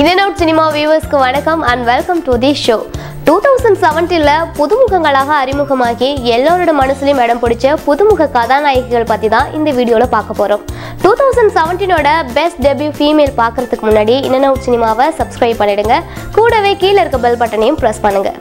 In out cinema வியூவர்ஸ்க்கு வணக்கம் and welcome to the show two thousand செவன்டீனில் புதுமுகங்களாக அறிமுகமாகி எல்லோரோட மனசுலையும் இடம் பிடிச்ச புதுமுக கதாநாயகிகள் பற்றி தான் இந்த வீடியோவில் பார்க்க போகிறோம் டூ தௌசண்ட் செவன்டீனோட பெஸ்ட் டெபியூ ஃபீமேல் பார்க்கறதுக்கு முன்னாடி இன் அவுட் சினிமாவை சப்ஸ்கிரைப் பண்ணிடுங்க கூடவே கீழே இருக்க பெல் பட்டனையும் ப்ரெஸ் பண்ணுங்கள்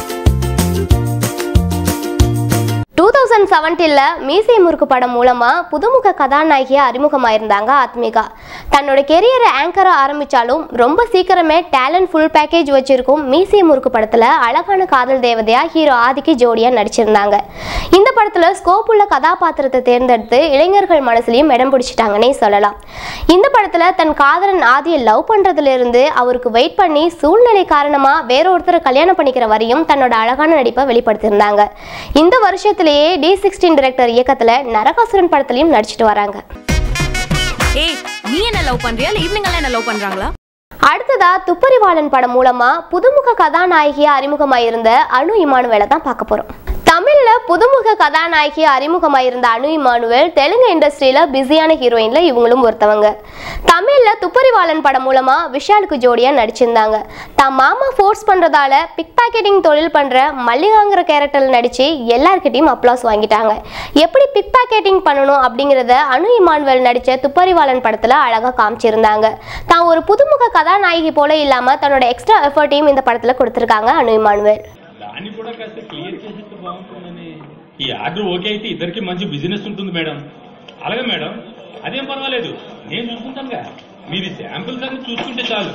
டூ தௌசண்ட் செவன்டீனில் மீசை முறுக்கு படம் மூலமாக புதுமுக கதாநாயகியாக அறிமுகமாயிருந்தாங்க ஆத்மிகா தன்னோட கெரியரை ஆங்கராக ஆரம்பித்தாலும் ரொம்ப சீக்கிரமே டேலண்ட் ஃபுல் பேக்கேஜ் வச்சிருக்கும் மீசை முறுக்கு படத்தில் அழகான காதல் தேவதையா ஹீரோ ஆதிக்கு ஜோடியாக நடிச்சிருந்தாங்க இந்த படத்தில் ஸ்கோப் உள்ள கதாபாத்திரத்தை தேர்ந்தெடுத்து இளைஞர்கள் மனசுலையும் இடம் பிடிச்சிட்டாங்கன்னே சொல்லலாம் இந்த படத்தில் தன் காதலன் ஆதியை லவ் பண்ணுறதுலேருந்து அவருக்கு வெயிட் பண்ணி சூழ்நிலை காரணமாக வேற ஒருத்தரை கல்யாணம் பண்ணிக்கிற வரையும் தன்னோட அழகான நடிப்பை வெளிப்படுத்தியிருந்தாங்க இந்த வருஷத்திலேயே டி சிக்ஸ்டீன் டிரெக்டர் இயக்கத்தில் நரகாசுரன் படத்துலையும் நடிச்சிட்டு வராங்க ஏய் நீ என்ன லவ் பண்றியா இல்ல இவனுங்க எல்லாம் என்ன லவ் பண்றாங்களா அடுத்ததா துப்பறிவாளன் படம் மூலமா புதுமுக கதாநாயகியா அறிமுகமாயிருந்த அனு இமானுவேலை தான் பார்க்க போறோம் தமிழ்ல புதுமுக கதாநாயகியா அறிமுகமாயிருந்த அனு இமானுவேல் தெலுங்கு இண்டஸ்ட்ரியில பிஸியான ஹீரோயின்ல இவங்களும் ஒருத்தவங்க தமிழ்ல துப்பறிவாளன் படம் மூலமா விஷாலுக்கு ஜோடியா நடிச்சிருந்தாங்க தான் மாமா ஃபோர்ஸ் பண்றதால பிக் பாக்கெட்டிங் தொழில் பண்ற மல்லிகாங்கிற கேரக்டர்ல நடிச்சு எல்லார்கிட்டயும் அப்ளாஸ் வாங்கிட்டாங்க எப்படி பிக் பாக்கெட்டிங் பண்ணணும் அப்படிங்கிறத அனு இமானுவேல் நடிச்ச துப்பறிவாளன் படத்துல அழகா காமிச்சிருந்தாங்க தான் ஒரு புதுமுக கதாநாயகி போல இல்லாம தன்னோட எக்ஸ்ட்ரா எஃபர்ட்டையும் இந்த படத்துல கொடுத்திருக்காங்க అను ఇమానువేల్ దాన్ని కూడా కాస్త క్లియర్ చేసేస్తే బాగుంటుందని ఈ ఆర్డర్ ఓకే అయితే ఇద్దరికి మంచి బిజినెస్ ఉంటుంది మేడం అలాగే మేడం అదేం పర్వాలేదు నేను చూసుకుంటానుగా మీరు శాంపిల్స్ అన్ని చూసుకుంటే చాలు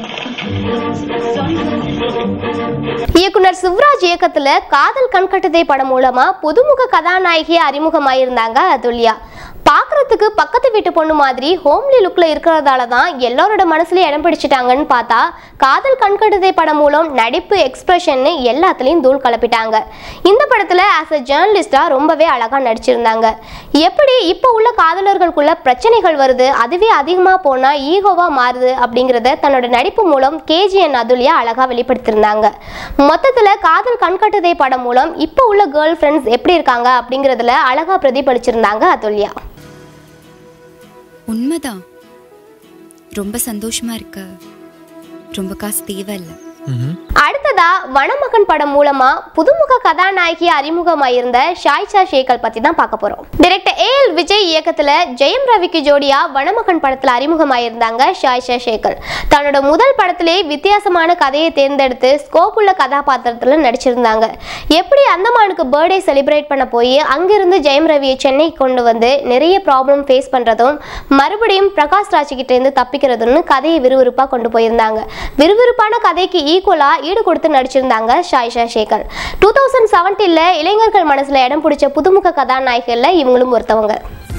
இயக்குனர் சிவராஜ் இயக்கத்துல காதல் கண்கட்டுதை படம் மூலமா புதுமுக கதாநாயகியா அறிமுகமாயிருந்தாங்க அதுல்யா பார்க்கறதுக்கு பக்கத்து வீட்டு பொண்ணு மாதிரி ஹோம்லி லுக்ல இருக்கிறதால தான் எல்லாரோட மனசுலயும் இடம் பிடிச்சிட்டாங்கன்னு பார்த்தா காதல் கண்கட்டுதை படம் மூலம் நடிப்பு எக்ஸ்பிரஷன் எல்லாத்துலயும் தூள் கலப்பிட்டாங்க இந்த படத்துல ஆஸ் அ ஜேர்னலிஸ்டா ரொம்பவே அழகா நடிச்சிருந்தாங்க எப்படி இப்போ உள்ள காதலர்களுக்குள்ள பிரச்சனைகள் வருது அதுவே அதிகமா போனா ஈகோவா மாறுது அப்படிங்கிறத தன்னோட நடிப்பு மூலம் கேஜிஎன் அதுல்யா அழகா வெளிப்படுத்தியிருந்தாங்க மொத்தத்துல காதல் கண்கட்டுதை படம் மூலம் இப்போ உள்ள கேர்ள் ஃப்ரெண்ட்ஸ் எப்படி இருக்காங்க அப்படிங்கிறதுல அழகா பிரதிபலிச்சிருந்தாங்க அதுல்யா உண்மைதான் ரொம்ப சந்தோஷமா இருக்கு ரொம்ப காசு தேவையில்லை அடுத்ததா வனமகன் படம் மூலமா புதுமுக கதாநாயகி அறிமுகமாயிருந்த ஷாய்ஷா ஷேகல் பத்தி தான் பார்க்க போறோம் டைரக்டர் ஏ எல் விஜய் இயக்கத்துல ஜெயம் ரவிக்கு ஜோடியா வனமகன் படத்துல அறிமுகமாயிருந்தாங்க ஷாய்ஷா ஷேகல் தன்னோட முதல் படத்திலே வித்தியாசமான கதையை தேர்ந்தெடுத்து ஸ்கோப் உள்ள கதாபாத்திரத்துல நடிச்சிருந்தாங்க எப்படி அந்தமானுக்கு பர்த்டே செலிப்ரேட் பண்ண போய் அங்கிருந்து ஜெயம் ரவியை சென்னைக்கு கொண்டு வந்து நிறைய ப்ராப்ளம் ஃபேஸ் பண்றதும் மறுபடியும் பிரகாஷ் ராஜ் கிட்ட இருந்து தப்பிக்கிறதுன்னு கதையை விறுவிறுப்பா கொண்டு போயிருந்தாங்க விறுவிறுப்பான கதைக்கு ஈக்குவலா ஈடு கொடுத்து நடிச்சிருந்தாங்க ஷாயிஷா சேகர் டூ தௌசண்ட் செவன்டீன்ல இளைஞர்கள் மனசுல இடம் பிடிச்ச புதுமுக கதாநாயகர்கள்ல இவங்களும் ஒருத்தவங்க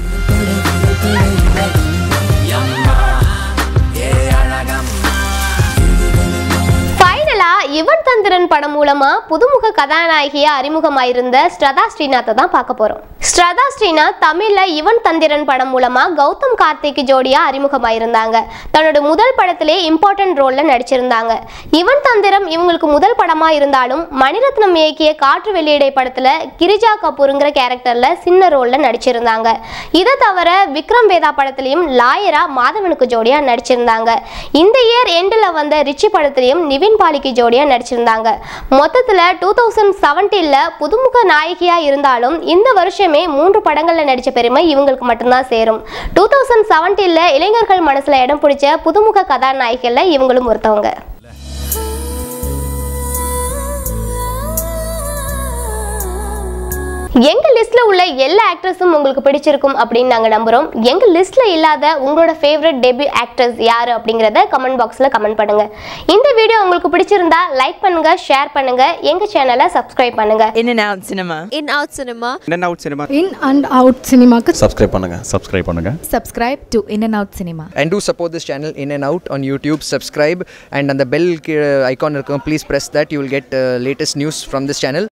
ஃபைனலா யுவன் தந்திரன் படம் மூலமா புதுமுக கதாநாயகியா அறிமுகமாயிருந்த ஸ்ரதா ஸ்ரீநாத்தை தான் பார்க்க போறோம் ஸ்ரதா ஸ்ரீநாத் தமிழ்ல யுவன் தந்திரன் படம் மூலமா கௌதம் கார்த்திக்கு ஜோடியா அறிமுகமாயிருந்தாங்க தன்னோட முதல் படத்திலே இம்பார்ட்டன்ட் ரோல்ல நடிச்சிருந்தாங்க யுவன் தந்திரம் இவங்களுக்கு முதல் படமா இருந்தாலும் மணிரத்னம் இயக்கிய காற்று வெளியிடை படத்துல கிரிஜா கபூருங்கிற கேரக்டர்ல சின்ன ரோல்ல நடிச்சிருந்தாங்க இதை தவிர விக்ரம் வேதா படத்திலையும் லாயரா மாதவனுக்கு ஜோடியா நடிச்சிருந்தாங்க இந்த இயர் எண்டில் வந்த ரிச்சி படத்திலையும் நிவின் பாலிக்கு ஜோடியா நடிச்சிருந்தாங்க மொத்தத்துல டூ தௌசண்ட் செவன்டீன்ல புதுமுக நாயகியா இருந்தாலும் இந்த வருஷமே மூன்று படங்கள்ல நடிச்ச பெருமை இவங்களுக்கு மட்டும்தான் சேரும் டூ தௌசண்ட் செவன்டீன்ல இளைஞர்கள் மனசுல இடம் பிடிச்ச புதுமுக கதாநாயகிகள்ல இவங்களும் ஒருத்தவங்க எங்க லிஸ்ட்ல உள்ள எல்லா ஆக்ட்ரஸும் உங்களுக்கு பிடிச்சிருக்கும் அப்படின்னு நாங்க நம்புறோம் எங்க லிஸ்ட்ல இல்லாத உங்களோட ஃபேவரட் டெபியூ ஆக்ட்ரஸ் யாரு அப்படிங்கறத கமெண்ட் பாக்ஸ்ல கமெண்ட் பண்ணுங்க இந்த வீடியோ உங்களுக்கு பிடிச்சிருந்தா லைக் பண்ணுங்க ஷேர் பண்ணுங்க எங்க சேனலை சப்ஸ்கிரைப் பண்ணுங்க In and out cinema. in out cinema In and out cinema. In and out சினிமாக்கு சப்ஸ்கிரைப் பண்ணுங்க சப்ஸ்கிரைப் பண்ணுங்க subscribe to In and Out Cinema. And do support this channel in and out on YouTube. Subscribe and on the bell ki- icon, please press that. You will get uh, latest news from this channel.